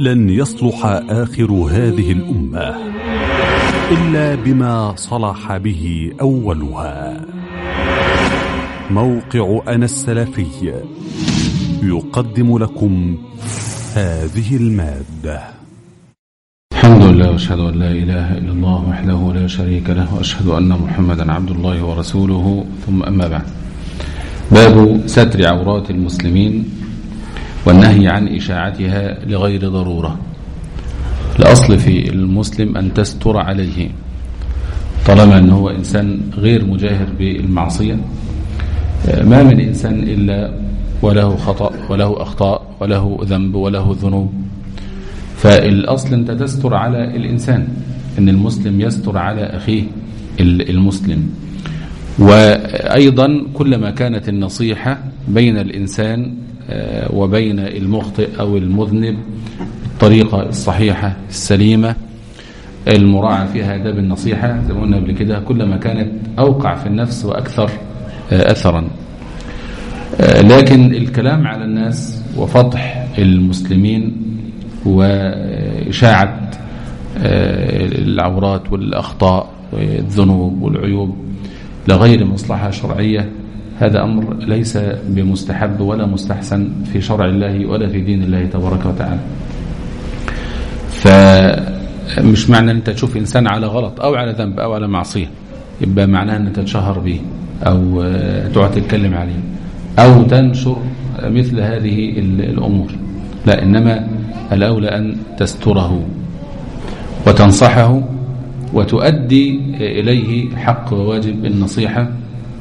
لن يصلح آخر هذه الأمة إلا بما صلح به أولها موقع أنا السلفي يقدم لكم هذه المادة الحمد لله واشهد ان لا اله الا الله وحده لا شريك له واشهد ان محمدا عبد الله ورسوله ثم اما بعد باب ستر عورات المسلمين والنهي عن اشاعتها لغير ضروره الاصل في المسلم ان تستر عليه طالما ان هو انسان غير مجاهر بالمعصيه ما من انسان الا وله خطا وله اخطاء وله ذنب وله ذنوب فالأصل أنت تستر على الإنسان أن المسلم يستر على أخيه المسلم وأيضا كلما كانت النصيحة بين الإنسان وبين المخطئ أو المذنب بالطريقة الصحيحة السليمة المراعى فيها آداب النصيحة زي ما قلنا قبل كده كلما كانت أوقع في النفس وأكثر أثرا لكن الكلام على الناس وفضح المسلمين وإشاعة العورات والأخطاء والذنوب والعيوب لغير مصلحة شرعية هذا أمر ليس بمستحب ولا مستحسن في شرع الله ولا في دين الله تبارك وتعالى فمش معنى أن أنت تشوف إنسان على غلط أو على ذنب أو على معصية يبقى معناه أن تتشهر به أو تقعد تتكلم عليه أو تنشر مثل هذه الأمور لا إنما الأولى أن تستره وتنصحه وتؤدي إليه حق وواجب النصيحة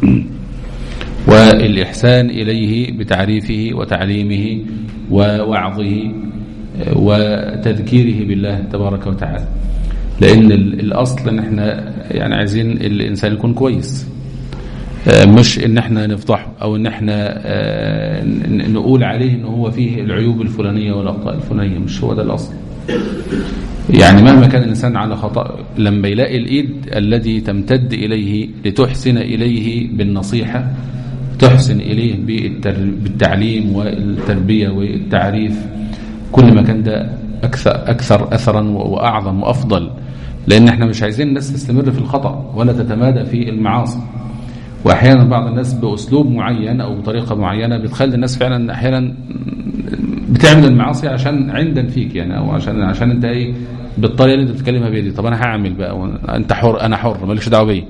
والإحسان إليه بتعريفه وتعليمه ووعظه وتذكيره بالله تبارك وتعالى لأن الأصل أن احنا يعني عايزين الإنسان يكون كويس مش ان احنا نفضحه او ان احنا نقول عليه ان هو فيه العيوب الفلانية والاخطاء الفلانية مش هو ده الاصل يعني مهما كان الانسان على خطأ لما يلاقي الايد الذي تمتد اليه لتحسن اليه بالنصيحة تحسن اليه بالتعليم والتربية والتعريف كل ما كان ده اكثر اكثر اثرا واعظم وافضل لان احنا مش عايزين الناس تستمر في الخطأ ولا تتمادى في المعاصي واحيانا بعض الناس باسلوب معين او بطريقه معينه بتخلي الناس فعلا احيانا بتعمل المعاصي عشان عندا فيك يعني او عشان عشان انت ايه بالطريقه اللي انت بتتكلمها بيها دي طب انا هعمل بقى انت حر انا حر مالكش دعوه بيا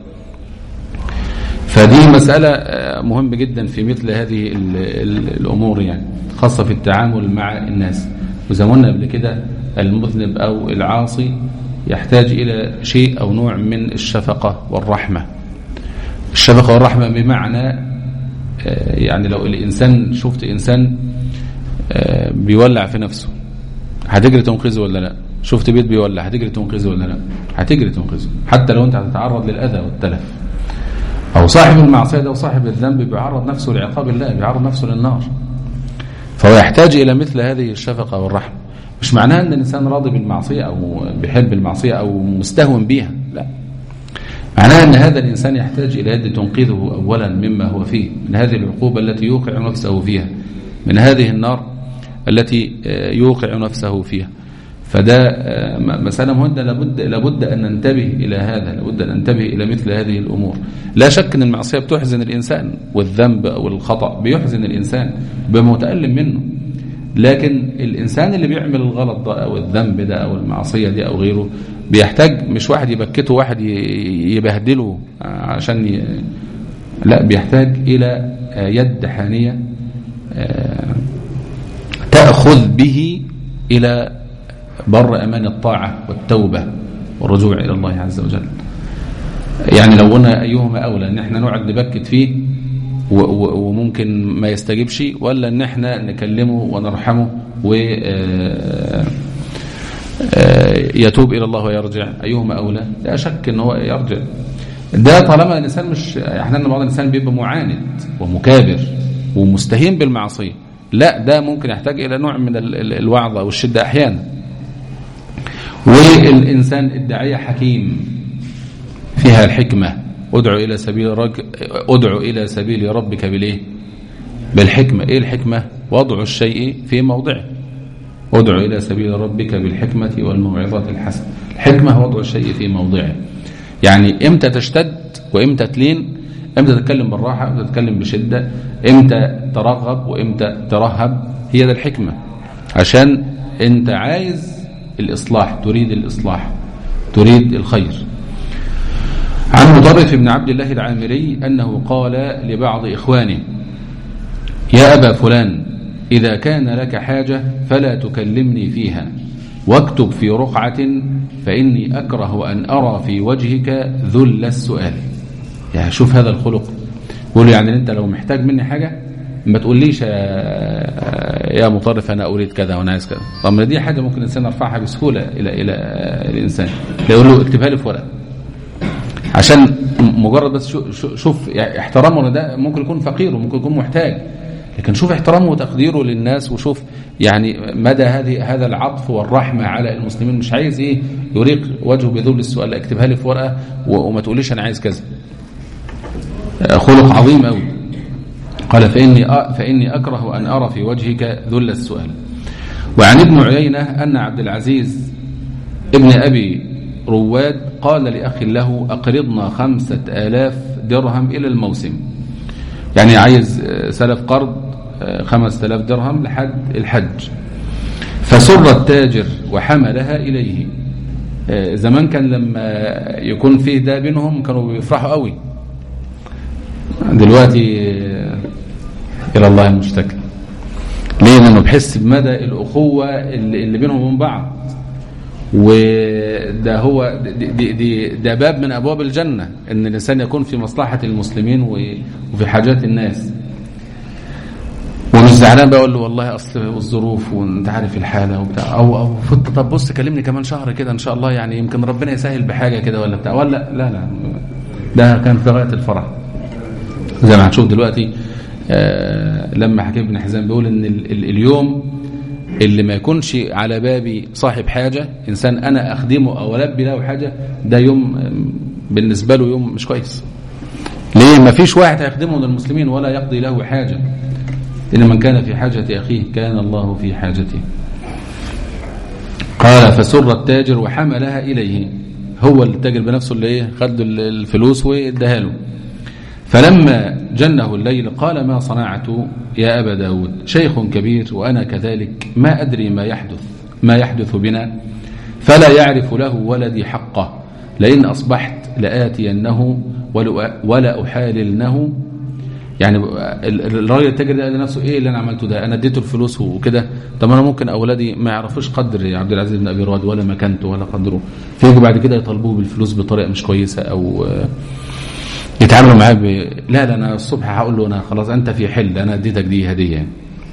فدي مساله مهمه جدا في مثل هذه ال ال الامور يعني خاصه في التعامل مع الناس وزي ما قلنا قبل كده المذنب او العاصي يحتاج الى شيء او نوع من الشفقه والرحمه الشفقة والرحمة بمعنى يعني لو الإنسان شفت إنسان بيولع في نفسه هتجري تنقذه ولا لا شفت بيت بيولع هتجري تنقذه ولا لا هتجري تنقذه حتى لو أنت هتتعرض للأذى والتلف أو صاحب المعصية ده وصاحب الذنب بيعرض نفسه لعقاب الله بيعرض نفسه للنار فهو يحتاج إلى مثل هذه الشفقة والرحمة مش معناها أن الإنسان راضي بالمعصية أو بيحب المعصية أو مستهون بيها لا معناها أن هذا الإنسان يحتاج إلى يد تنقذه أولا مما هو فيه من هذه العقوبة التي يوقع نفسه فيها من هذه النار التي يوقع نفسه فيها فده مسألة مهمة لابد, لابد أن ننتبه إلى هذا لابد أن ننتبه إلى مثل هذه الأمور لا شك أن المعصية بتحزن الإنسان والذنب أو الخطأ بيحزن الإنسان بمتألم منه لكن الإنسان اللي بيعمل الغلط ده أو الذنب ده أو المعصية دي أو غيره بيحتاج مش واحد يبكته واحد يبهدله عشان ي... لا بيحتاج إلى يد حانية تأخذ به إلى بر أمان الطاعة والتوبة والرجوع إلى الله عز وجل يعني لو قلنا أيهما أولى أن احنا نقعد نبكت فيه وممكن ما يستجيبش ولا ان احنا نكلمه ونرحمه و يتوب الى الله ويرجع ايهما اولى لا شك ان هو يرجع ده طالما الانسان مش احيانا بعض الانسان بيبقى معاند ومكابر ومستهين بالمعصيه لا ده ممكن يحتاج الى نوع من الوعظ او الشده احيانا والانسان الداعيه حكيم فيها الحكمه ادعو الى سبيل رج... ادعو الى سبيل ربك بالايه بالحكمه ايه الحكمه وضع الشيء في موضعه ادع إلى سبيل ربك بالحكمة والموعظة الحسنة الحكمة وضع الشيء في موضعه يعني إمتى تشتد وإمتى تلين إمتى تتكلم بالراحة إمتى تتكلم بشدة إمتى ترغب وإمتى ترهب هي ده الحكمة عشان أنت عايز الإصلاح تريد الإصلاح تريد الخير عن مطرف بن عبد الله العامري أنه قال لبعض إخوانه يا أبا فلان إذا كان لك حاجة فلا تكلمني فيها واكتب في رقعة فإني أكره أن أرى في وجهك ذل السؤال يعني شوف هذا الخلق يقول يعني أنت لو محتاج مني حاجة ما تقوليش يا مطرف أنا أريد كذا وأنا عايز كذا طب ما دي حاجة ممكن الإنسان يرفعها بسهولة إلى إلى الإنسان يقول له اكتبها لي في ورقة عشان مجرد بس شوف يعني احترامه ده ممكن يكون فقير وممكن يكون محتاج لكن شوف احترامه وتقديره للناس وشوف يعني مدى هذه هذا العطف والرحمة على المسلمين مش عايز ايه يريق وجهه بذل السؤال اكتبها لي في ورقة وما تقوليش انا عايز كذا خلق عظيم قوي قال فإني, فإني أكره أن أرى في وجهك ذل السؤال وعن ابن عيينة أن عبد العزيز ابن أبي رواد قال لأخ له أقرضنا خمسة آلاف درهم إلى الموسم يعني عايز سلف قرض خمسة آلاف درهم لحد الحج فسر التاجر وحملها إليه زمان كان لما يكون فيه ده بينهم كانوا بيفرحوا قوي دلوقتي إلى الله المشتكى ليه لأنه بحس بمدى الأخوة اللي بينهم وبين بعض وده هو دي دي ده باب من ابواب الجنه ان الانسان يكون في مصلحه المسلمين وفي حاجات الناس ومش زعلان بقى اقول له والله اصل الظروف وانت عارف الحاله وبتاع او او طب بص كلمني كمان شهر كده ان شاء الله يعني يمكن ربنا يسهل بحاجه كده ولا بتاع ولا لا لا ده كان في غايه الفرح زي ما هنشوف دلوقتي آه لما حكيم بن حزام بيقول ان ال ال اليوم اللي ما يكونش على بابي صاحب حاجة إنسان أنا أخدمه أو ألبي له حاجة ده يوم بالنسبة له يوم مش كويس ليه ما فيش واحد هيخدمه للمسلمين ولا يقضي له حاجة إن من كان في حاجة أخيه كان الله في حاجته قال فسر التاجر وحملها إليه هو التاجر بنفسه اللي ايه خد الفلوس واداها له فلما جنه الليل قال ما صنعت يا أبا داود شيخ كبير وأنا كذلك ما أدري ما يحدث ما يحدث بنا فلا يعرف له ولدي حقه لئن أصبحت لآتينه ولا أحاللنه يعني الراجل التاجر ده قال لنفسه ايه اللي انا عملته ده انا اديته الفلوس وكده طب انا ممكن اولادي ما يعرفوش قدر عبد العزيز بن ابي رواد ولا مكانته ولا قدره فيجوا بعد كده يطالبوه بالفلوس بطريقه مش كويسه او يتعاملوا معاه ب... لا لا انا الصبح هقول له انا خلاص انت في حل انا اديتك دي هديه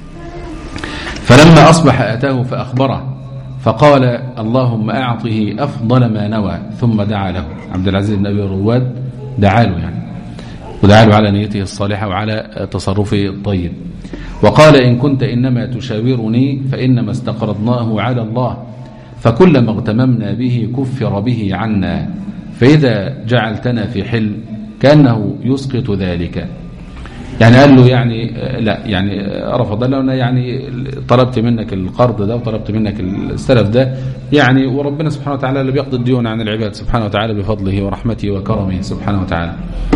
فلما اصبح اتاه فاخبره فقال اللهم اعطه افضل ما نوى ثم دعا له عبد العزيز بن ابي رواد دعا له يعني ودعا له على نيته الصالحه وعلى تصرفه الطيب وقال ان كنت انما تشاورني فانما استقرضناه على الله فكلما اغتممنا به كفر به عنا فاذا جعلتنا في حل كأنه يسقط ذلك يعني قال له يعني لا يعني رفض له انا يعني طلبت منك القرض ده وطلبت منك السلف ده يعني وربنا سبحانه وتعالى اللي بيقضي الديون عن العباد سبحانه وتعالى بفضله ورحمته وكرمه سبحانه وتعالى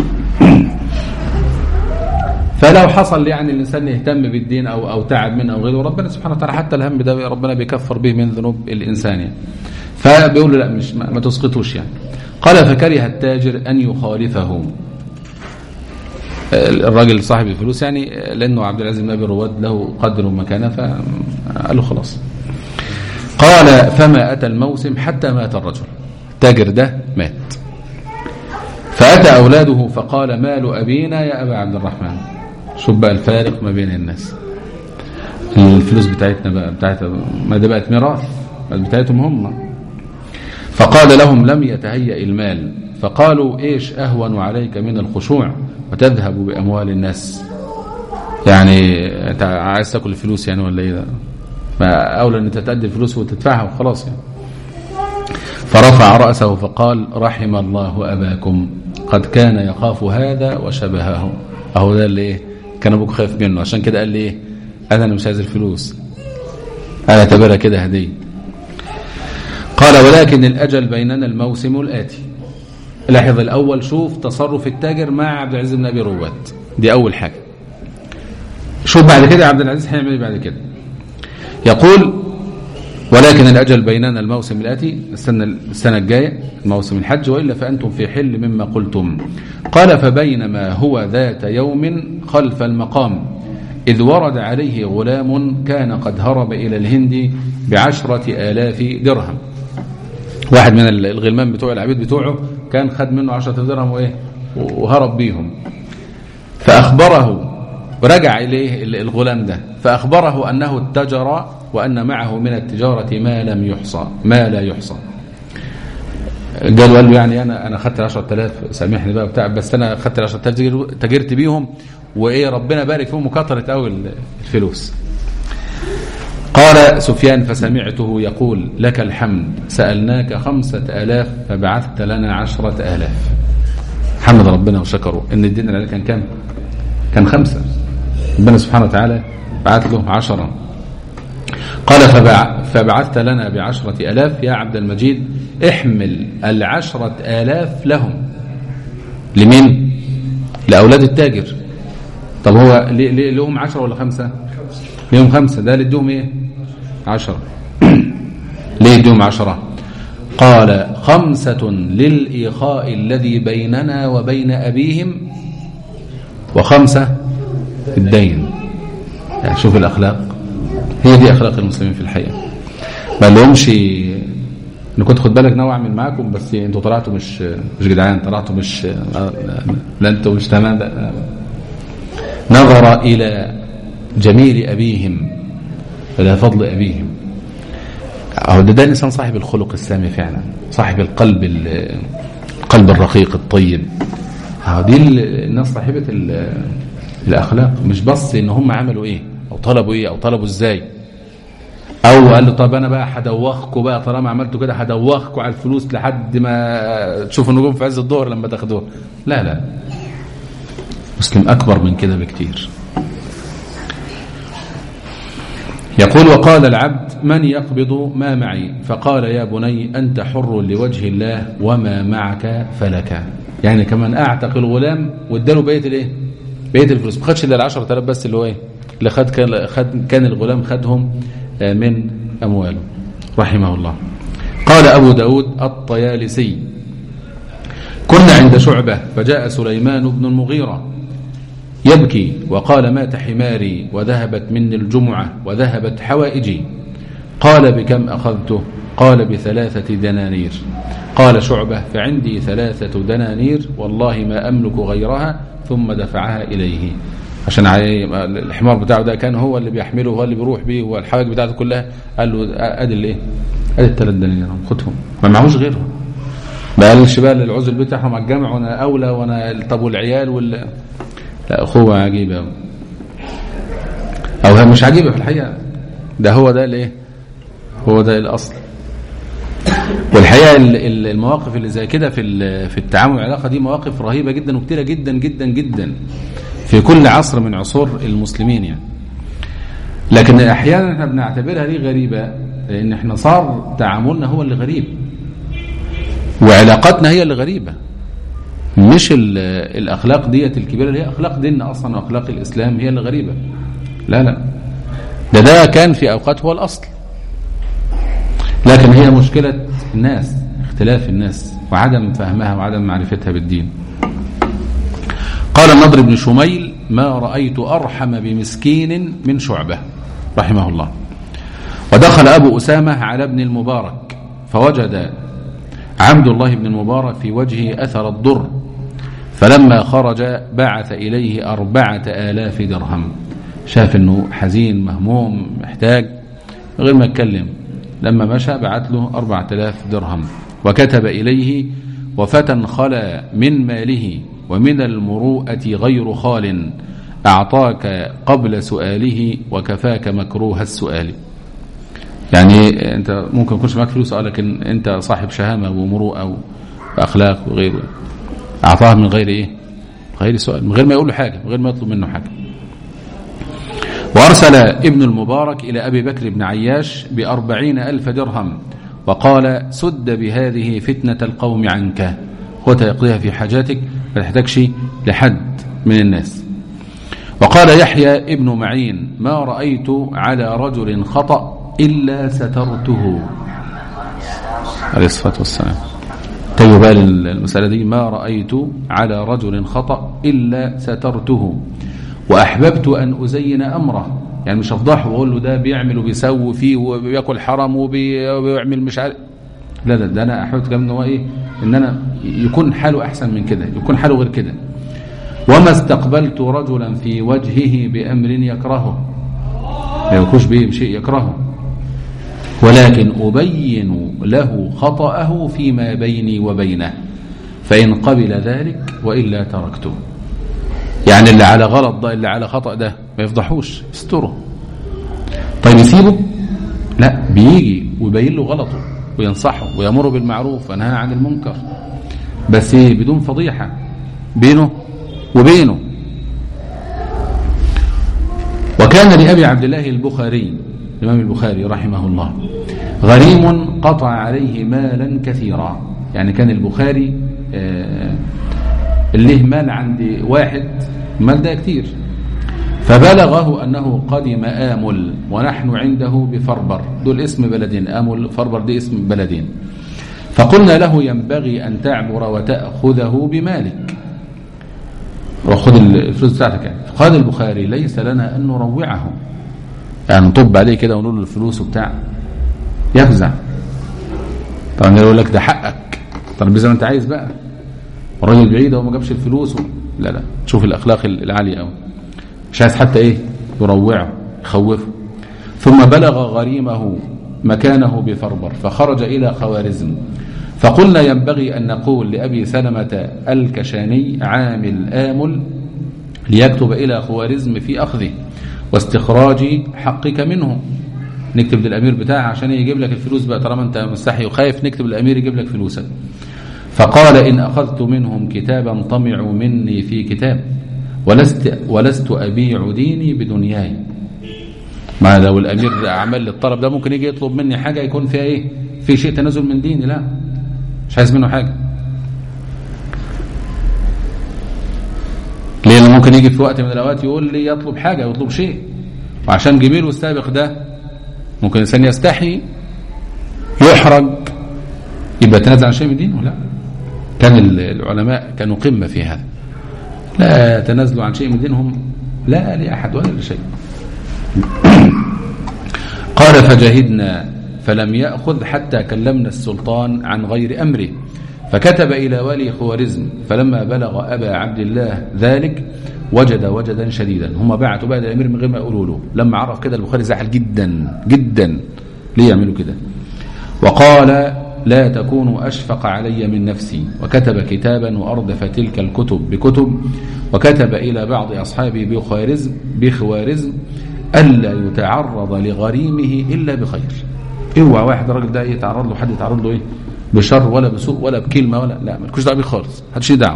فلو حصل يعني الانسان يهتم بالدين او او تعب منه او غيره ربنا سبحانه وتعالى حتى الهم ده ربنا بيكفر به من ذنوب الانسان يعني فبيقول له لا مش ما, ما تسقطوش يعني قال فكره التاجر أن يخالفه الراجل صاحب الفلوس يعني لأنه عبد العزيز بن أبي رواد له قدر ومكانه فقال له خلاص قال فما أتى الموسم حتى مات الرجل التاجر ده مات فأتى أولاده فقال مال أبينا يا أبا عبد الرحمن شوف بقى الفارق ما بين الناس الفلوس بتاعتنا بقى بتاعتها ما ده بقت ميراث بتاعتهم هم فقال لهم لم يتهيأ المال فقالوا ايش اهون عليك من الخشوع وتذهب باموال الناس يعني انت عايز تاكل الفلوس يعني ولا ايه ده فاولى ان انت تأدي الفلوس وتدفعها وخلاص يعني فرفع رأسه فقال رحم الله أباكم قد كان يخاف هذا وشبهه أهو ده اللي إيه كان أبوك خايف منه عشان كده قال لي إيه أنا مش عايز الفلوس أنا اعتبرها كده هدية قال ولكن الأجل بيننا الموسم الآتي لاحظ الأول شوف تصرف التاجر مع عبد العزيز بن أبي رواد دي أول حاجة شوف بعد كده عبد العزيز هيعمل ايه بعد كده يقول ولكن الأجل بيننا الموسم الآتي السنة, السنة الجاية موسم الحج وإلا فأنتم في حل مما قلتم قال فبينما هو ذات يوم خلف المقام إذ ورد عليه غلام كان قد هرب إلى الهند بعشرة آلاف درهم واحد من الغلمان بتوع العبيد بتوعه كان خد منه عشرة درهم وإيه وهرب بيهم فأخبره ورجع إليه الغلام ده فأخبره أنه اتجر وأن معه من التجارة ما لم يحصى ما لا يحصى قال قال له يعني أنا أنا خدت 10000 سامحني بقى بتاع بس أنا خدت 10000 تجرت بيهم وإيه ربنا بارك فيهم وكثرت قوي الفلوس قال سفيان فسمعته يقول لك الحمد سألناك خمسة آلاف فبعثت لنا عشرة آلاف حمد ربنا وشكره إن الدين عليه كان كام كان خمسة ربنا سبحانه وتعالى بعث له عشرة قال فبع فبعثت لنا بعشرة ألاف يا عبد المجيد احمل العشرة آلاف لهم لمين لأولاد التاجر طب هو لهم عشرة ولا خمسة لهم خمسة ده لديهم ايه عشرة ليه يديهم عشرة قال خمسة للإيخاء الذي بيننا وبين أبيهم وخمسة الدين يعني شوف الأخلاق هي دي أخلاق المسلمين في الحقيقة ما لهمش انا كنت خد بالك ناوي اعمل معاكم بس انتوا طلعتوا مش مش جدعان طلعتوا مش لا انتوا مش تمام نظر الى جميل ابيهم الى فضل ابيهم اهو ده, ده الانسان صاحب الخلق السامي فعلا صاحب القلب القلب الرقيق الطيب اهو دي الناس صاحبه الاخلاق مش بس ان هم عملوا ايه او طلبوا ايه او طلبوا ازاي او قال له طب انا بقى هدوخكم بقى طالما عملتوا كده هدوخكم على الفلوس لحد ما تشوفوا النجوم في عز الظهر لما تاخدوها لا لا مسلم اكبر من كده بكتير يقول وقال العبد من يقبض ما معي فقال يا بني أنت حر لوجه الله وما معك فلك يعني كمان أعتق الغلام واداله بقية الايه بقية الفلوس ما خدش الا ال 10000 بس اللي هو ايه اللي خد كان خد كان الغلام خدهم من أمواله رحمه الله قال أبو داود الطيالسي كنا عند شعبة فجاء سليمان بن المغيرة يبكي وقال مات حماري وذهبت مني الجمعة وذهبت حوائجي قال بكم أخذته قال بثلاثة دنانير قال شعبة فعندي ثلاثة دنانير والله ما أملك غيرها ثم دفعها إليه عشان الحمار بتاعه ده كان هو اللي بيحمله هو اللي بيروح بيه والحاجات بتاعته كلها قال له ادي الايه ادي الثلاث دنانير خدهم ما معهوش غيرهم ما قالش بقى للعزل بتاعهم على الجامع وانا اولى وانا طب والعيال وال لا اخوه عجيبه او هي مش عجيبه في الحقيقه ده هو ده الايه هو ده الاصل والحقيقه المواقف اللي زي كده في في التعامل والعلاقه دي مواقف رهيبه جدا وكتيره جدا جدا جدا في كل عصر من عصور المسلمين يعني لكن احيانا احنا بنعتبرها دي غريبه لان احنا صار تعاملنا هو اللي غريب وعلاقاتنا هي اللي غريبه مش الاخلاق ديت الكبيره اللي هي اخلاق ديننا اصلا واخلاق الاسلام هي اللي غريبه لا لا ده ده كان في اوقات هو الاصل لكن هي مشكله الناس اختلاف الناس وعدم فهمها وعدم معرفتها بالدين قال النضر بن شميل ما رأيت أرحم بمسكين من شعبة رحمه الله ودخل أبو أسامة على ابن المبارك فوجد عبد الله بن المبارك في وجهه أثر الضر فلما خرج بعث إليه أربعة آلاف درهم شاف أنه حزين مهموم محتاج غير ما يتكلم لما مشى بعت له أربعة آلاف درهم وكتب إليه وفتى خلا من ماله ومن المروءة غير خال أعطاك قبل سؤاله وكفاك مكروه السؤال يعني أنت ممكن يكونش معك فلوس لكن أنت صاحب شهامة ومروءة وأخلاق وغيره أعطاه من غير إيه غير سؤال من غير ما يقول له حاجة من غير ما يطلب منه حاجة وأرسل ابن المبارك إلى أبي بكر بن عياش بأربعين ألف درهم وقال سد بهذه فتنة القوم عنك وتيقضيها في حاجاتك ما تحتاجش لحد من الناس وقال يحيى ابن معين ما رأيت على رجل خطأ إلا سترته عليه الصلاة والسلام تيبال المسألة دي ما رأيت على رجل خطأ إلا سترته وأحببت أن أزين أمره يعني مش أفضحه وأقول له ده بيعمل وبيسوي فيه وبياكل حرام وبيعمل مش عارف لا لا ده أنا أحببت كمان إن هو إيه إن أنا يكون حاله أحسن من كده يكون حاله غير كده وما استقبلت رجلا في وجهه بأمر يكرهه ما يكونش به بشيء يكرهه ولكن أبين له خطأه فيما بيني وبينه فإن قبل ذلك وإلا تركته يعني اللي على غلط ده اللي على خطأ ده ما يفضحوش يستره طيب يسيبه لا بيجي ويبين له غلطه وينصحه ويأمره بالمعروف وينهى عن المنكر بس إيه بدون فضيحة بينه وبينه وكان لأبي عبد الله البخاري الإمام البخاري رحمه الله غريم قطع عليه مالا كثيرا يعني كان البخاري آه اللي مال عند واحد مال ده كتير فبلغه أنه قدم آمل ونحن عنده بفربر دول اسم بلدين آمل فربر دي اسم بلدين فقلنا له ينبغي أن تعبر وتأخذه بمالك وخذ الفلوس بتاعتك يعني قال البخاري ليس لنا أن نروعه يعني نطب عليه كده ونقول له الفلوس وبتاع يفزع طبعا يقول لك ده حقك طب زي ما انت عايز بقى الراجل بعيد وما جابش الفلوس و... لا لا شوف الاخلاق العاليه قوي مش عايز حتى ايه يروعه يخوفه ثم بلغ غريمه مكانه بفربر فخرج الى خوارزم فقلنا ينبغي ان نقول لابي سلمه الكشاني عامل امل ليكتب الى خوارزم في اخذه واستخراج حقك منه نكتب للامير بتاعه عشان يجيب لك الفلوس بقى طالما انت مستحي وخايف نكتب للامير يجيب لك فلوسك فقال إن أخذت منهم كتابا طمعوا مني في كتاب ولست, ولست أبيع ديني بدنياي ما لو الأمير عمل الطلب ده ممكن يجي يطلب مني حاجة يكون فيها إيه في شيء تنازل من ديني لا مش عايز منه حاجة لأنه ممكن يجي في وقت من الأوقات يقول لي يطلب حاجة يطلب شيء وعشان جميله السابق ده ممكن الإنسان يستحي يحرج يبقى تنازل عن شيء من دينه لا كان العلماء كانوا قمة في هذا لا تنازلوا عن شيء من دينهم لا لأحد ولا لشيء قال فجاهدنا فلم يأخذ حتى كلمنا السلطان عن غير أمره فكتب إلى والي خوارزم فلما بلغ أبا عبد الله ذلك وجد وجدا شديدا هم بعتوا بقى الأمير من غير ما يقولوا له لما عرف كده البخاري زعل جدا جدا ليه يعملوا كده وقال لا تكونوا أشفق علي من نفسي وكتب كتابا وأردف تلك الكتب بكتب وكتب إلى بعض أصحابه بخوارزم, بخوارزم ألا يتعرض لغريمه إلا بخير اوعى واحد الراجل ده يتعرض له حد يتعرض له ايه بشر ولا بسوء ولا بكلمه ولا لا مالكوش دعوه بيه خالص محدش دعوه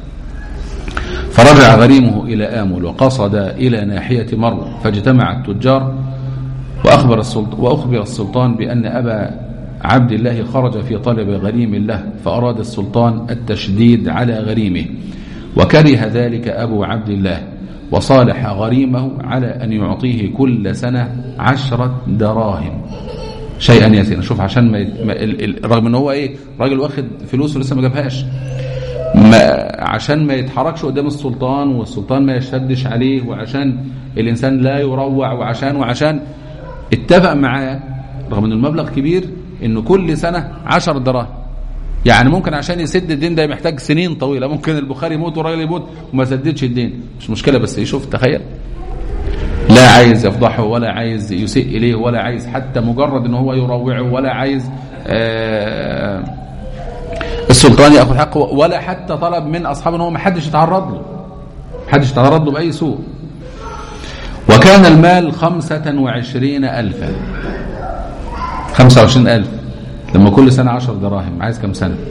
فرجع غريمه الى امل وقصد الى ناحيه مرو فاجتمع التجار واخبر السلطان واخبر السلطان بان ابا عبد الله خرج في طلب غريم له فاراد السلطان التشديد على غريمه وكره ذلك ابو عبد الله وصالح غريمه على ان يعطيه كل سنه عشره دراهم شيئا يسيرا شوف عشان ما, يت... ما ال... ال... رغم ان هو ايه راجل واخد فلوسه لسه ما جابهاش ما عشان ما يتحركش قدام السلطان والسلطان ما يشدش عليه وعشان الانسان لا يروع وعشان وعشان اتفق معاه رغم ان المبلغ كبير انه كل سنه 10 دراهم يعني ممكن عشان يسد الدين ده محتاج سنين طويله ممكن البخاري يموت والراجل يموت وما سددش الدين مش مشكله بس يشوف تخيل لا عايز يفضحه ولا عايز يسيء إليه ولا عايز حتى مجرد ان هو يروعه ولا عايز آه السلطان يأخذ حقه ولا حتى طلب من أصحابه ان هو ما حدش يتعرض له حدش يتعرض له بأي سوء وكان المال خمسة وعشرين ألفا خمسة وعشرين ألف لما كل سنة عشر دراهم عايز كم سنة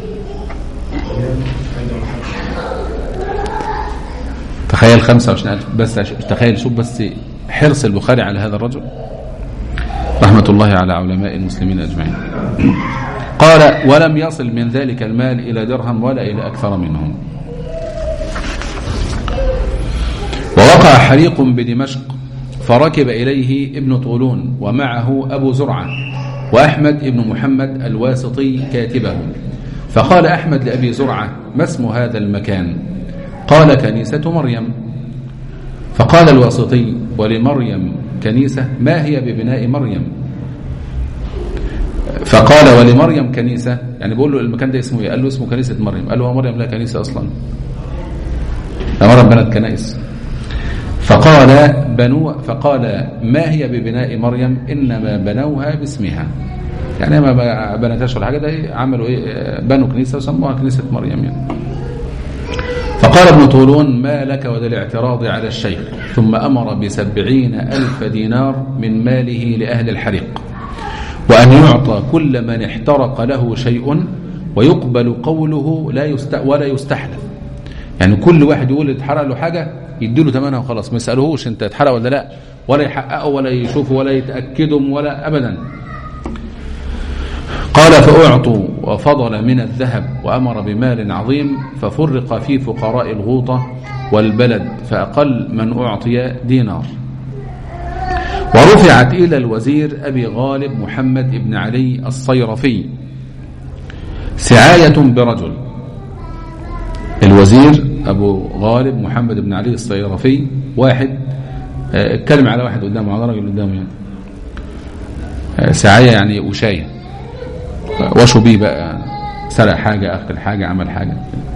تخيل خمسة وعشرين ألف بس تخيل شوف بس حرص البخاري على هذا الرجل رحمة الله على علماء المسلمين أجمعين قال ولم يصل من ذلك المال إلى درهم ولا إلى أكثر منه ووقع حريق بدمشق فركب إليه ابن طولون ومعه أبو زرعة وأحمد ابن محمد الواسطي كاتبه فقال أحمد لأبي زرعة ما اسم هذا المكان قال كنيسة مريم فقال الواسطي ولمريم كنيسة ما هي ببناء مريم فقال ولمريم كنيسة يعني بقول له المكان ده اسمه ايه قال له اسمه كنيسة مريم قال له مريم لا كنيسة أصلا مريم بنت كنائس فقال بنو فقال ما هي ببناء مريم إنما بنوها باسمها يعني ما بنتهاش ولا حاجة ده عملوا ايه بنوا كنيسة وسموها كنيسة مريم يعني فقال ابن طولون ما لك وللاعتراض على الشيخ ثم أمر بسبعين ألف دينار من ماله لأهل الحريق وأن يعطى كل من احترق له شيء ويقبل قوله لا يست ولا يستحلف يعني كل واحد يقول اتحرق له حاجة يديله ثمنها وخلاص ما يسألوهوش انت اتحرق ولا لا ولا يحققوا ولا يشوفوا ولا يتأكدوا ولا أبدا قال فأعطوا وفضل من الذهب وأمر بمال عظيم ففرق في فقراء الغوطة والبلد فأقل من أعطي دينار ورفعت إلى الوزير أبي غالب محمد بن علي الصيرفي سعاية برجل الوزير أبو غالب محمد بن علي الصيرفي واحد اتكلم على واحد قدامه على راجل قدامه يعني سعاية يعني وشاية وشوا بيه بقى سرق حاجة أخذ حاجة عمل حاجة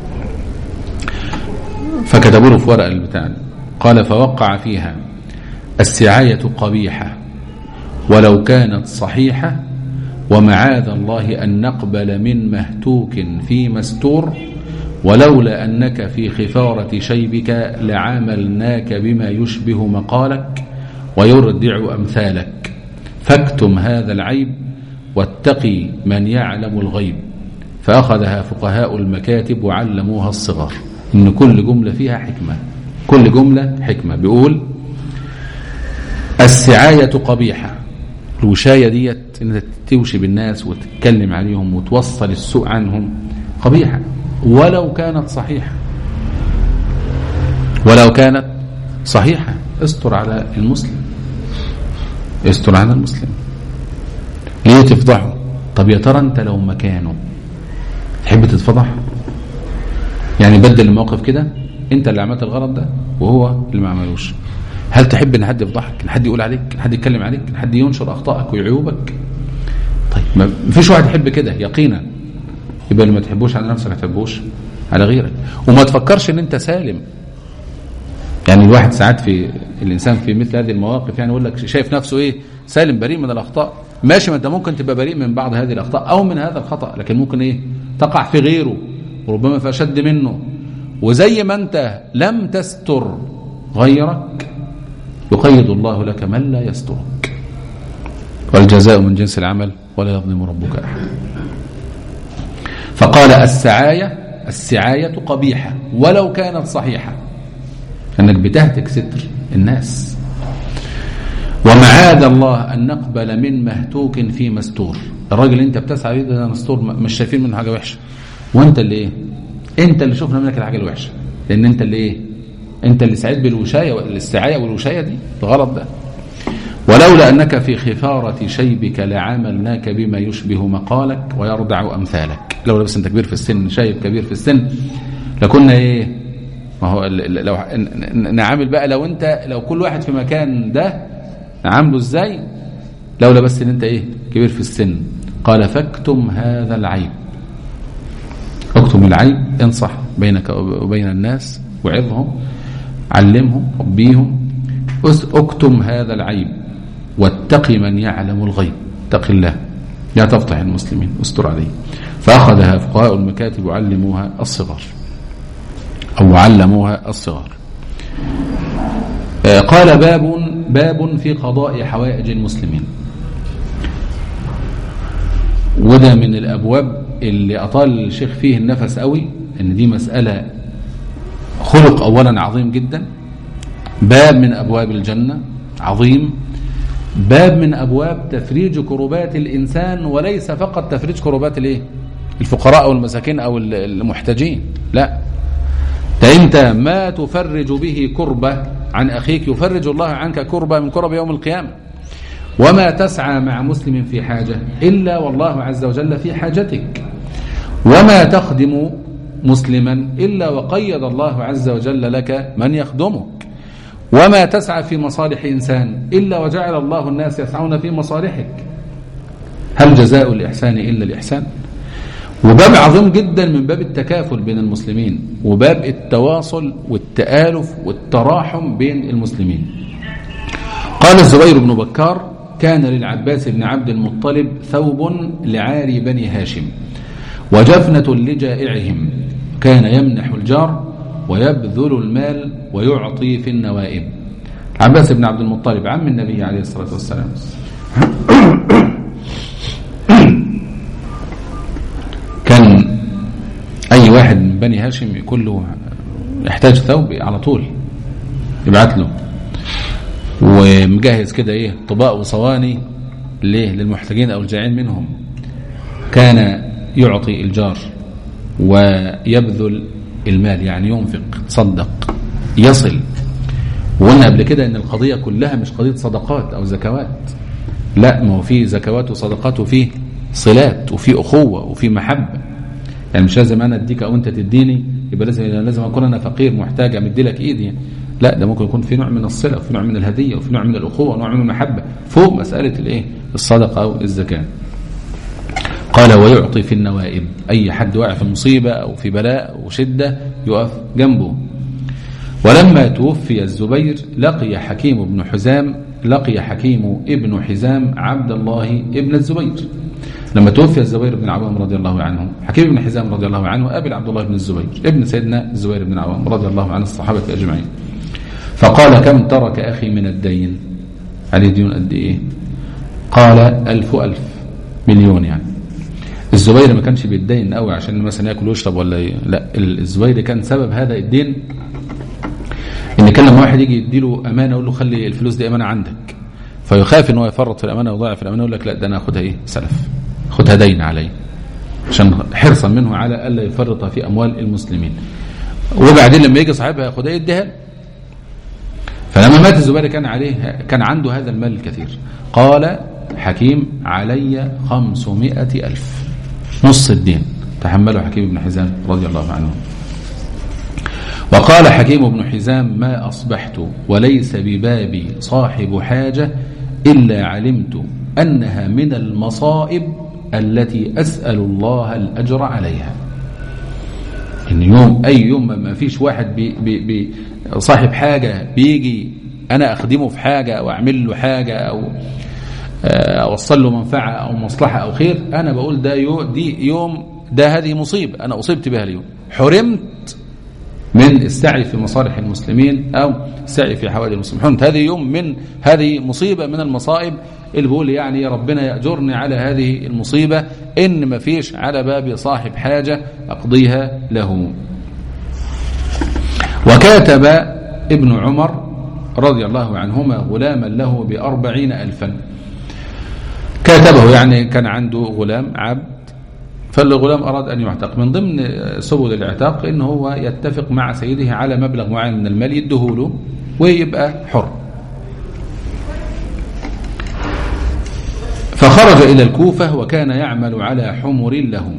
فكتبوا له في ورقة البتاع قال فوقع فيها السعاية قبيحة ولو كانت صحيحة ومعاذ الله أن نقبل من مهتوك في مستور ولولا أنك في خفارة شيبك لعاملناك بما يشبه مقالك ويردع أمثالك فاكتم هذا العيب واتقي من يعلم الغيب فأخذها فقهاء المكاتب وعلموها الصغار إن كل جملة فيها حكمة كل جملة حكمة بيقول السعاية قبيحة الوشاية ديت إن توشي بالناس وتتكلم عليهم وتوصل السوء عنهم قبيحة ولو كانت صحيحة ولو كانت صحيحة استر على المسلم استر على المسلم ليه تفضحه طب يا ترى انت لو مكانه تحب تتفضح يعني بدل الموقف كده انت اللي عملت الغلط ده وهو اللي ما عملوش هل تحب ان حد يفضحك ان حد يقول عليك ان حد يتكلم عليك ان حد ينشر اخطائك وعيوبك طيب ما فيش واحد يحب كده يقينا يبقى اللي ما تحبوش على نفسك ما تحبوش على غيرك وما تفكرش ان انت سالم يعني الواحد ساعات في الانسان في مثل هذه المواقف يعني يقول لك شايف نفسه ايه سالم بريء من الاخطاء ماشي ما انت ممكن تبقى بريء من بعض هذه الاخطاء او من هذا الخطا لكن ممكن ايه تقع في غيره وربما في اشد منه وزي ما انت لم تستر غيرك يقيد الله لك من لا يسترك والجزاء من جنس العمل ولا يظلم ربك احد فقال السعايه السعايه قبيحه ولو كانت صحيحه انك بتهتك ستر الناس ومعاذ الله أن نقبل من مهتوك في مستور الراجل اللي انت بتسعى ليه ده مستور مش شايفين منه حاجة وحشة وانت اللي ايه انت اللي شفنا منك الحاجة الوحشة لان انت اللي ايه انت اللي سعيد بالوشاية الاستعاية والوشاية دي الغلط ده ولولا أنك في خفارة شيبك لعاملناك بما يشبه مقالك ويرضع أمثالك لولا بس انت كبير في السن شايب كبير في السن لكنا ايه ما هو لو نعامل بقى لو انت لو كل واحد في مكان ده عامله ازاي لولا بس ان انت ايه كبير في السن قال فاكتم هذا العيب اكتم العيب انصح بينك وبين الناس وعظهم علمهم ربيهم اكتم هذا العيب واتقي من يعلم الغيب اتق الله لا تفضح المسلمين استر عليه فأخذها فقهاء المكاتب وعلموها الصغار أو علموها الصغار قال باب باب في قضاء حوائج المسلمين وده من الأبواب اللي أطال الشيخ فيه النفس قوي ان دي مسألة خلق أولا عظيم جدا باب من أبواب الجنة عظيم باب من أبواب تفريج كربات الإنسان وليس فقط تفريج كربات الايه الفقراء أو المساكين أو المحتاجين لا ده أنت ما تفرج به كربة عن أخيك يفرج الله عنك كربة من كرب يوم القيامة وما تسعى مع مسلم في حاجة إلا والله عز وجل في حاجتك وما تخدم مسلما إلا وقيد الله عز وجل لك من يخدمك وما تسعى في مصالح إنسان إلا وجعل الله الناس يسعون في مصالحك هل جزاء الإحسان إلا الإحسان وباب عظيم جدا من باب التكافل بين المسلمين وباب التواصل والتآلف والتراحم بين المسلمين قال الزبير بن بكار كان للعباس بن عبد المطلب ثوب لعاري بني هاشم وجفنة لجائعهم كان يمنح الجار ويبذل المال ويعطي في النوائب عباس بن عبد المطلب عم النبي عليه الصلاة والسلام كان أي واحد من بني هاشم يكون له يحتاج ثوب على طول يبعت له ومجهز كده ايه طباق وصواني ليه للمحتاجين او الجائعين منهم كان يعطي الجار ويبذل المال يعني ينفق صدق يصل وقلنا قبل كده ان القضية كلها مش قضية صدقات او زكوات لا ما هو في زكوات وصدقات وفي صلات وفي اخوة وفي محبة يعني مش لازم انا اديك او انت تديني يبقى لازم لازم اكون انا فقير محتاج امدي لك ايدي لا ده ممكن يكون في نوع من الصلة وفي نوع من الهدية وفي نوع من الأخوة ونوع من المحبة فوق مسألة الايه الصدقة أو الزكاة قال ويعطي في النوائب أي حد واقع في مصيبة أو في بلاء وشدة يقف جنبه ولما توفي الزبير لقي حكيم بن حزام لقي حكيم ابن حزام عبد الله ابن الزبير لما توفي الزبير بن عوام رضي الله عنه حكيم بن حزام رضي الله عنه أبي عبد الله بن الزبير ابن سيدنا الزبير بن عوام رضي الله عن الصحابة أجمعين فقال كم ترك أخي من الدين عليه ديون قد إيه قال ألف ألف مليون يعني الزبير ما كانش بيتدين قوي عشان مثلا ياكل ويشرب ولا ي... لا الزبير كان سبب هذا الدين ان كان لما واحد يجي يديله امانه يقول له خلي الفلوس دي امانه عندك فيخاف ان هو يفرط في الامانه ويضيع في الامانه يقول لك لا ده انا اخدها ايه سلف خدها دين علي عشان حرصا منه على الا يفرط في اموال المسلمين وبعدين لما يجي صاحبها ياخدها يديها فلما مات الزبير كان عليه كان عنده هذا المال الكثير قال حكيم علي خمسمائة ألف نص الدين تحمله حكيم بن حزام رضي الله عنه وقال حكيم بن حزام ما أصبحت وليس ببابي صاحب حاجة إلا علمت أنها من المصائب التي أسأل الله الأجر عليها إن يوم أي يوم ما فيش واحد بي بي بي صاحب حاجة بيجي أنا أخدمه في حاجة أو أعمل له حاجة أو أوصل له منفعة أو مصلحة أو خير أنا بقول ده يو دي يوم ده هذه مصيبة أنا أصبت بها اليوم حرمت من السعي في مصالح المسلمين أو السعي في حوادث المسلمين هذه يوم من هذه مصيبة من المصائب اللي بقول يعني يا ربنا يأجرني على هذه المصيبة إن ما فيش على بابي صاحب حاجة أقضيها له وكاتب ابن عمر رضي الله عنهما غلاما له بأربعين ألفا كاتبه يعني كان عنده غلام عبد فالغلام أراد أن يعتق من ضمن سبل الاعتاق إن هو يتفق مع سيده على مبلغ معين من المال يدهوله ويبقى حر فخرج إلى الكوفة وكان يعمل على حمر له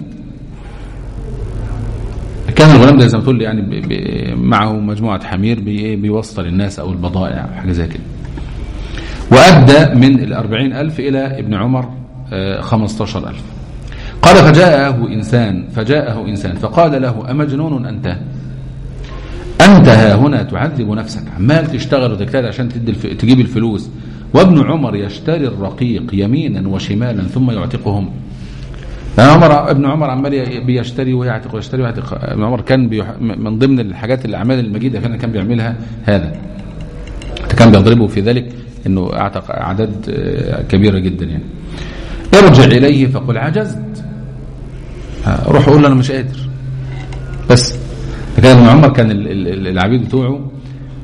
كان الغلام ده زي ما تقول يعني بي بي معه مجموعة حمير بي بيوصل الناس أو البضائع أو حاجة زي كده وأدى من الأربعين ألف إلى ابن عمر خمستاشر ألف قال فجاءه إنسان فجاءه إنسان فقال له أمجنون أنت أنت ها هنا تعذب نفسك عمال تشتغل وتجتهد عشان تدي الف... تجيب الفلوس وابن عمر يشتري الرقيق يمينا وشمالا ثم يعتقهم عمر ابن عمر عمال بيشتري ويعتق ويشتري ويعتق ابن عمر كان بيح... من ضمن الحاجات الاعمال المجيده كان كان بيعملها هذا كان بيضربه في ذلك انه اعتق اعداد كبيره جدا يعني ارجع اليه فقل عجزت روح قول له انا مش قادر بس لكن ابن عمر كان العبيد بتوعه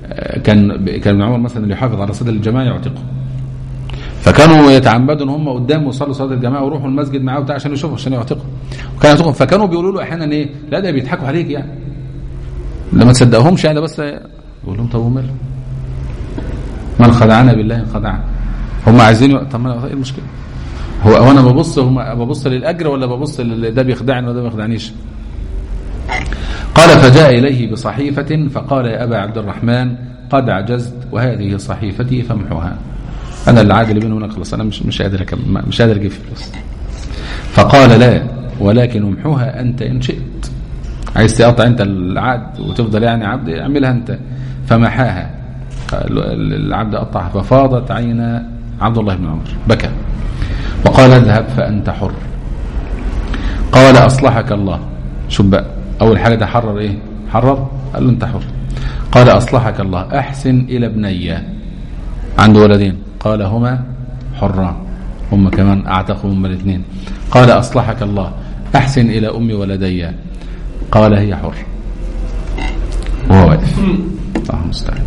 كان كان ابن عمر مثلا اللي يحافظ على صلاة الجماعة يعتقه فكانوا يتعمدوا ان هم قدامه يصلوا صلاه الجماعه ويروحوا المسجد معاه وبتاع عشان يشوفوا عشان يعتقوا وكان يعتقهم فكانوا بيقولوا له احيانا ايه لا ده بيضحكوا عليك يعني لما تصدقهمش يعني بس يقول لهم طب وماله من خدعنا بالله خدعنا هم عايزين طب ما ايه المشكله هو هو انا ببص هم ببص للاجر ولا ببص لل- ده بيخدعني ولا ده ما بيخدعنيش قال فجاء إليه بصحيفة فقال يا أبا عبد الرحمن قد عجزت وهذه صحيفتي فامحوها أنا اللي عادل بيني وبينك خلاص أنا مش مش قادر أكمل مش قادر أجيب فلوس فقال لا ولكن امحوها أنت إن شئت عايز تقطع أنت العقد وتفضل يعني عبد اعملها أنت فمحاها العبد قطعها ففاضت عين عبد الله بن عمر بكى وقال اذهب فأنت حر قال أصلحك الله شوف بقى أول حاجة ده حرر إيه حرر قال له أنت حر قال أصلحك الله أحسن إلى ابني عنده ولدين قال هما حران هم كمان أعتقوا هم الاثنين قال أصلحك الله أحسن إلى أم ولدي قال هي حر وهو واقف الله المستعان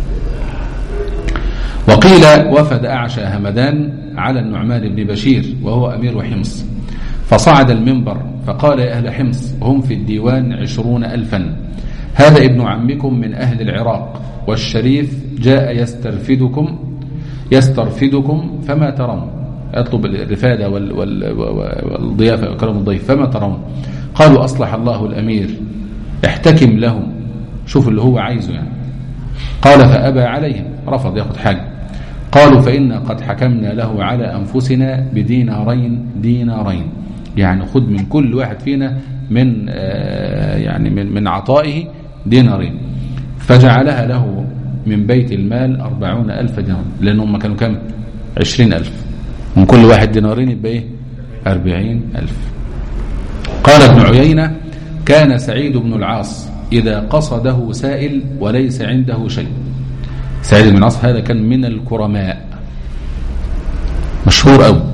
وقيل وفد أعشى همدان على النعمان بن بشير وهو أمير حمص فصعد المنبر فقال يا أهل حمص هم في الديوان عشرون ألفا هذا ابن عمكم من أهل العراق والشريف جاء يسترفدكم يسترفدكم فما ترون يطلب الرفادة وال وال والضيافة وكرم الضيف فما ترون قالوا أصلح الله الأمير احتكم لهم شوف اللي هو عايزه يعني قال فأبى عليهم رفض ياخذ حاجة قالوا فإنا قد حكمنا له على أنفسنا بدينارين دينارين يعني خذ من كل واحد فينا من آه يعني من من عطائه دينارين فجعلها له من بيت المال أربعون ألف دينار لأن هم كانوا كم عشرين ألف من كل واحد دينارين يبقى إيه أربعين ألف قال ابن عيينة كان سعيد بن العاص إذا قصده سائل وليس عنده شيء سعيد بن العاص هذا كان من الكرماء مشهور قوي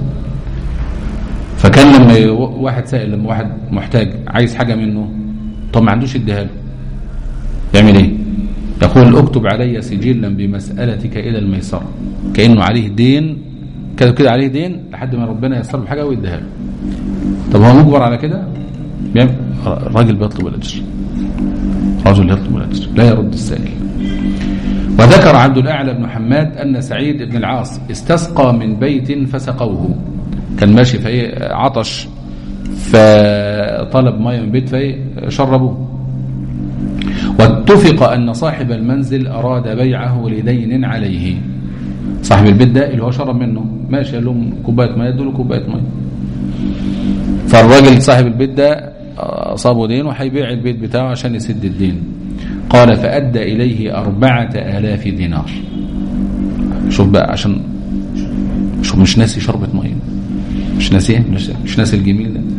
فكان لما واحد سائل لما واحد محتاج عايز حاجة منه طب ما عندوش اديها له يعمل ايه يقول اكتب علي سجلا بمسألتك إلى الميسرة كأنه عليه دين كده كده عليه دين لحد ما ربنا ييسر له حاجة ويديها له طب هو مجبر على كده بيعمل الراجل بيطلب الأجر رجل يطلب الأجر لا يرد السائل وذكر عبد الأعلى بن حماد أن سعيد بن العاص استسقى من بيت فسقوه كان ماشي في عطش فطلب ميه من بيت فشربوه واتفق أن صاحب المنزل أراد بيعه لدين عليه صاحب البيت ده اللي هو شرب منه ماشي قال لهم كوبايه ميه ادوا له كوبايه ميه فالراجل صاحب البيت ده أصابه دين وهيبيع البيت بتاعه عشان يسد الدين قال فأدى إليه أربعة آلاف دينار شوف بقى عشان شوف مش ناسي شربة مية مش ناسي مش, مش ناسي الجميل ده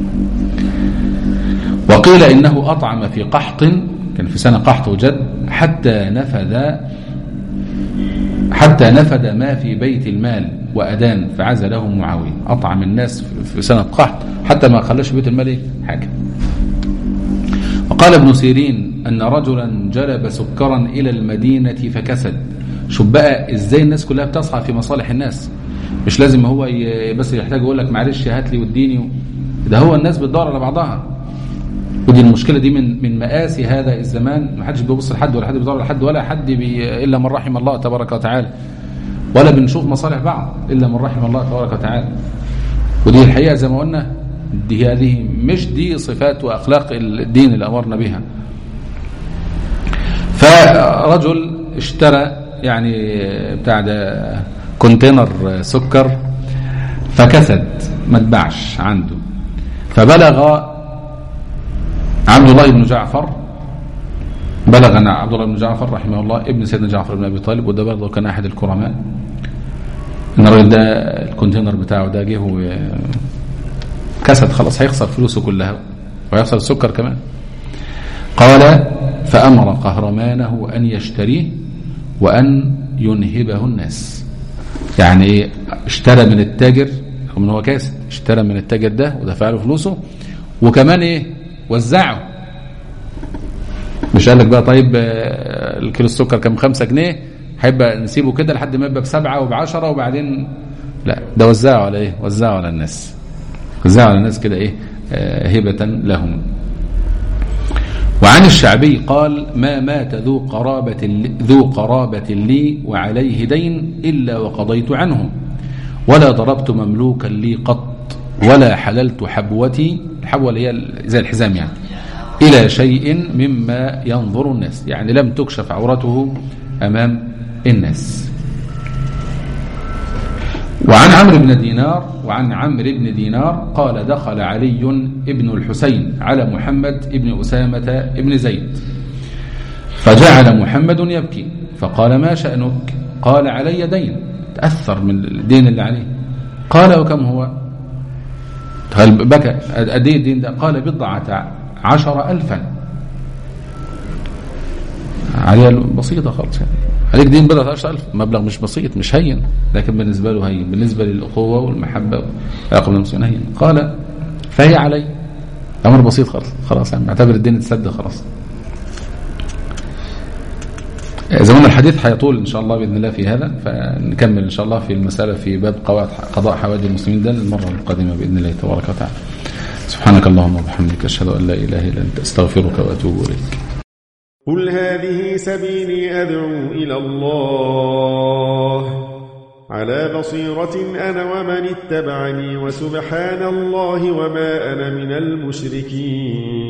وقيل إنه أطعم في قحط كان في سنة قحط وجد حتى نفذ حتى نفد ما في بيت المال وأدان فعزله معاوية أطعم الناس في سنة قحط حتى ما خلاش بيت المال إيه؟ حاجة وقال ابن سيرين أن رجلا جلب سكرا إلى المدينة فكسد شوف بقى إزاي الناس كلها بتسعى في مصالح الناس مش لازم هو بس يحتاج يقول لك معلش هات لي واديني ده هو الناس بتدور على بعضها ودي المشكله دي من من مآسي هذا الزمان ما حدش بيبص لحد ولا حد بيدور لحد ولا حد بي الا من رحم الله تبارك وتعالى ولا بنشوف مصالح بعض الا من رحم الله تبارك وتعالى ودي الحقيقه زي ما قلنا دي هذه مش دي صفات واخلاق الدين اللي امرنا بها فرجل اشترى يعني بتاع ده كونتينر سكر فكسد ما اتباعش عنده فبلغ عبد الله بن جعفر بلغ أن عبد الله بن جعفر رحمه الله ابن سيدنا جعفر بن أبي طالب وده برضه كان أحد الكرماء ان الراجل ده الكونتينر بتاعه ده جه كسد خلاص هيخسر فلوسه كلها ويخسر السكر كمان قال فأمر قهرمانه أن يشتريه وأن ينهبه الناس يعني ايه اشترى من التاجر رغم ان هو كاسد اشترى من التاجر ده ودفع له فلوسه وكمان ايه وزعه مش قال لك بقى طيب آه، الكيلو السكر كان بخمسة جنيه هيبقى نسيبه كده لحد ما يبقى بسبعة وبعشرة وبعدين لا ده وزعه على ايه وزعه على الناس وزعه على الناس كده ايه آه، هبة لهم وعن الشعبي قال ما مات ذو قرابة لي ذو قرابة لي وعليه دين إلا وقضيت عنه ولا ضربت مملوكا لي قط ولا حللت حبوتي الحبوة اللي هي زي الحزام يعني إلى شيء مما ينظر الناس يعني لم تكشف عورته أمام الناس وعن عمرو بن دينار وعن عمرو بن دينار قال دخل علي ابن الحسين على محمد ابن أسامة ابن زيد فجعل محمد يبكي فقال ما شأنك قال علي دين تأثر من الدين اللي عليه قال وكم هو هل بكى قد ايه الدين ده قال بضعة عشر ألفا عليها بسيطة خالص يعني عليك دين بضعة عشر ألف مبلغ مش بسيط مش هين لكن بالنسبة له هين بالنسبة للأخوة والمحبة والعلاقة المسلمين هين قال فهي علي أمر بسيط خالص خلاص يعني اعتبر الدين اتسد خلاص زمان الحديث هيطول ان شاء الله باذن الله في هذا فنكمل ان شاء الله في المساله في باب قواعد قضاء حوادث المسلمين ده المره القادمه باذن الله تبارك وتعالى. سبحانك اللهم وبحمدك اشهد ان لا اله الا انت استغفرك واتوب اليك. قل هذه سبيلي أدعو إلى الله على بصيرة أنا ومن اتبعني وسبحان الله وما أنا من المشركين